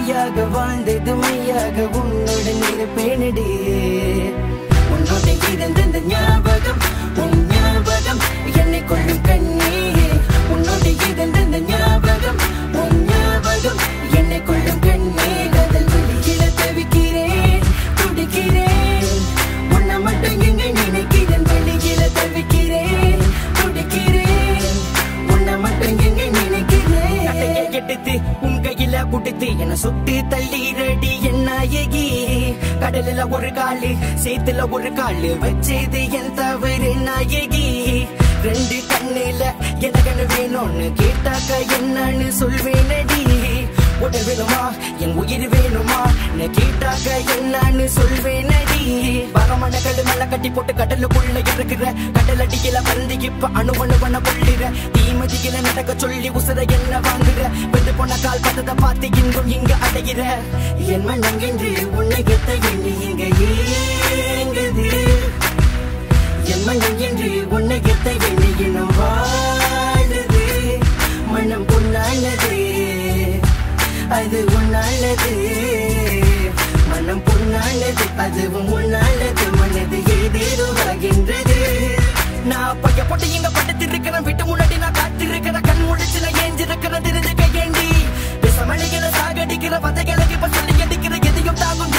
பொய்யாக வாழ்ந்தது மையாக உன்னுடன் இருப்பேனடி உன்னோட இருந்த ஞாபகம் உன் ஞாபகம் என்னை கொள்ளும் கண்ணே உன்னோட இருந்த ஞாபகம் உன் ஞாபகம் என்னை கொள்ளும் கண்ணே கதல் வெளியில தவிக்கிறேன் துடிக்கிறேன் உன்னை மட்டும் எங்க நினைக்கிறேன் வெளியில தவிக்கிறேன் துடிக்கிறேன் உன்னை மட்டும் எங்க நினைக்கிறேன் கட்டையை எடுத்து உன் கையில குடுத்து என்ன சுட்டு தள்ளிரடி என் நாயகி கடலில ஒரு காலு சேத்துல ஒரு காலு வச்சது என் தவறு நாயகி ரெண்டு கண்ணுல எனக்கு வேணும்னு கேட்டாக்க என்னன்னு சொல்வேனடி உடல் வேணுமா என் உயிர் வேணுமா நீ கேட்டாக்க என்னன்னு சொல்வேனடி வரமான கல்லு மேல கட்டி போட்டு கடலுக்குள்ள இருக்கிற கடல் அடியில வந்து இப்ப அணு அணுவன கொள்ளிற தீமதியில நடக்க சொல்லி உசுர என்ன வாங்குற வெந்து போன கால் பதத்தை பார்த்து இன்றும் இங்க அடைகிற என் மனம் என்று உன்னை கெத்த எண்ணி இங்க ஏங்குது என் மனம் என்று உன்னை கெத்த எண்ணி இன்னும் வாழுது மனம் பொன்னானது அது உன்னாலது மனம் பொன்னானது அதுவும் உன்னாலது மனது ஏதேதுவாகின்றது நான் பைய போட்டு இங்க படுத்து இருக்கிறேன் விட்டு முன்னாடி நான் காத்திருக்கிறேன் கண் முடிச்சு நான் ஏஞ்சிருக்கிறேன் தெரிஞ்சுக்க ஏண்டி விசமணிகளை சாகடிக்கிற பதைகளுக்கு இப்ப சொல்லி அடிக்கிற எதையும் தாங்கும்